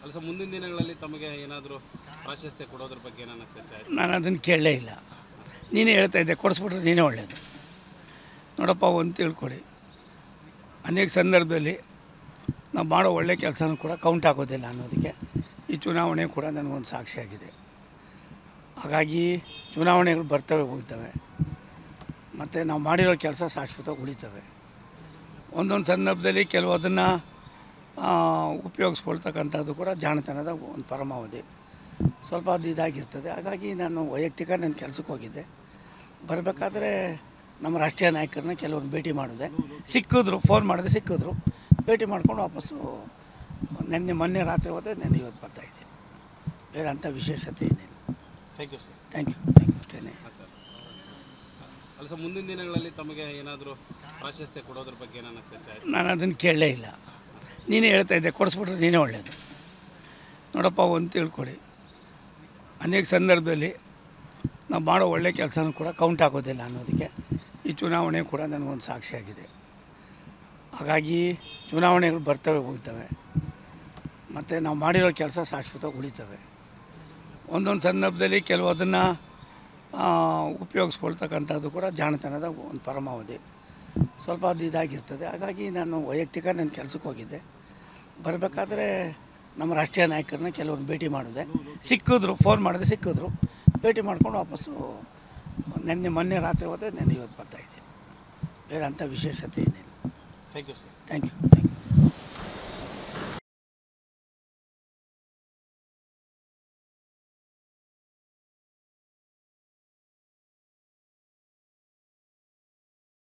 ಅಲ್ಲ ಸರ್ ಮುಂದಿನ ದಿನಗಳಲ್ಲಿ ತಮಗೆ ಏನಾದರೂ ಪ್ರಾಶಸ್ತ್ಯ ಕೊಡೋದ್ರ ಬಗ್ಗೆ ಏನಾದ್ರು ಚರ್ಚೆ ಆಯ್ತು ನಾನು ಅದನ್ನು ಕೇಳಲೇ ಇಲ್ಲ ನೀನೇ ಹೇಳ್ತಾ ಇದ್ದೆ ಕೊಡಿಸ್ಬಿಟ್ರೆ ನೀನೇ ಒಳ್ಳೆಯದು ನೋಡಪ್ಪ ಒಂದು ತಿಳ್ಕೊಳ್ಳಿ ಅನೇಕ ಸಂದರ್ಭದಲ್ಲಿ ನಾವು ಮಾಡೋ ಒಳ್ಳೆ ಕೆಲಸನೂ ಕೂಡ ಕೌಂಟ್ ಆಗೋದಿಲ್ಲ ಅನ್ನೋದಕ್ಕೆ ಈ ಚುನಾವಣೆ ಕೂಡ ನನಗೊಂದು ಸಾಕ್ಷಿಯಾಗಿದೆ ಹಾಗಾಗಿ ಚುನಾವಣೆಗಳು ಬರ್ತವೆ ಹೋಗ್ತವೆ ಮತ್ತು ನಾವು ಮಾಡಿರೋ ಕೆಲಸ ಶಾಶ್ವತವಾಗಿ ಉಳಿತವೆ ಒಂದೊಂದು ಸಂದರ್ಭದಲ್ಲಿ ಕೆಲವು ಅದನ್ನು ಉಪಯೋಗಿಸ್ಕೊಳ್ತಕ್ಕಂಥದ್ದು ಕೂಡ ಜಾಣತನದ ಒಂದು ಪರಮಾವಧಿ ಸ್ವಲ್ಪ ಅದು ಇದಾಗಿರ್ತದೆ ಹಾಗಾಗಿ ನಾನು ವೈಯಕ್ತಿಕ ನನ್ನ ಕೆಲಸಕ್ಕೆ ಹೋಗಿದ್ದೆ ಬರಬೇಕಾದ್ರೆ ನಮ್ಮ ರಾಷ್ಟ್ರೀಯ ನಾಯಕರನ್ನ ಕೆಲವ್ರನ್ನ ಭೇಟಿ ಮಾಡಿದೆ ಸಿಕ್ಕಿದ್ರು ಫೋನ್ ಮಾಡಿದೆ ಸಿಕ್ಕಿದ್ರು ಭೇಟಿ ಮಾಡ್ಕೊಂಡು ವಾಪಸ್ಸು ನಿನ್ನೆ ಮೊನ್ನೆ ರಾತ್ರಿ ಹೋದೆ ನೆನ್ನೆ ಇವತ್ತು ಬರ್ತಾಯಿದ್ದೆ ಬೇರೆ ಅಂಥ ವಿಶೇಷತೆ ಏನಿಲ್ಲ thank you sir thank you thank you ಅಷ್ಟೇ ಹಾಂ ಸರ್ ಅಲ್ಲ ಸರ್ ಮುಂದಿನ ದಿನಗಳಲ್ಲಿ ತಮಗೆ ಏನಾದರೂ ಪ್ರಾಶಸ್ತ್ಯ ಕೊಡೋದ್ರ ಬಗ್ಗೆ ಏನಾದ್ರು ಚರ್ಚೆ ಆಯ್ತು ನಾನು ಅದನ್ನು ಕೇಳಲೇ ಇಲ್ಲ ನೀನೇ ಹೇಳ್ತಾ ಇದ್ದೆ ಕೊಡಿಸ್ಬಿಟ್ರೆ ನೀನೇ ಒಳ್ಳೆಯದು ನೋಡಪ್ಪ ಒಂದು ತಿಳ್ಕೊಳ್ಳಿ ಅನೇಕ ಸಂದರ್ಭದಲ್ಲಿ ನಾವು ಮಾಡೋ ಒಳ್ಳೆ ಕೆಲಸನೂ ಕೂಡ ಕೌಂಟ್ ಆಗೋದಿಲ್ಲ ಅನ್ನೋದಕ್ಕೆ ಈ ಚುನಾವಣೆ ಕೂಡ ನನಗೊಂದು ಸಾಕ್ಷಿಯಾಗಿದೆ ಹಾಗಾಗಿ ಚುನಾವಣೆಗಳು ಬರ್ತವೆ ಹೋಗ್ತವೆ ಮತ್ತು ನಾವು ಮಾಡಿರೋ ಕೆಲಸ ಶಾಶ್ವತವಾಗಿ ಉಳಿತವೆ ಒಂದೊಂದು ಸಂದರ್ಭದಲ್ಲಿ ಕೆಲವು ಅದನ್ನು ಉಪಯೋಗಿಸ್ಕೊಳ್ತಕ್ಕಂಥದ್ದು ಕೂಡ ಜಾಣತನದ ಒಂದು ಪರಮಾವಧಿ ಸ್ವಲ್ಪ ಅದು ಇದಾಗಿರ್ತದೆ ಹಾಗಾಗಿ ನಾನು ವೈಯಕ್ತಿಕ ನನ್ನ ಕೆಲಸಕ್ಕೆ ಹೋಗಿದ್ದೆ ಬರಬೇಕಾದ್ರೆ ನಮ್ಮ ರಾಷ್ಟ್ರೀಯ ನಾಯಕರನ್ನ ಕೆಲವ್ರನ್ನ ಭೇಟಿ ಮಾಡಿದೆ ಸಿಕ್ಕಿದ್ರು ಫೋನ್ ಮಾಡಿದೆ ಸಿಕ್ಕಿದ್ರು ಭೇಟಿ ಮಾಡ್ಕೊಂಡು ವಾಪಸ್ಸು ನಿನ್ನೆ ಮೊನ್ನೆ ರಾತ್ರಿ ಹೋದೆ ನೆನ್ನೆ ಇವತ್ತು ಬರ್ತಾಯಿದ್ದೆ ಬೇರೆ ಅಂಥ ವಿಶೇಷತೆ ಏನಿಲ್ಲ thank you sir thank you thank you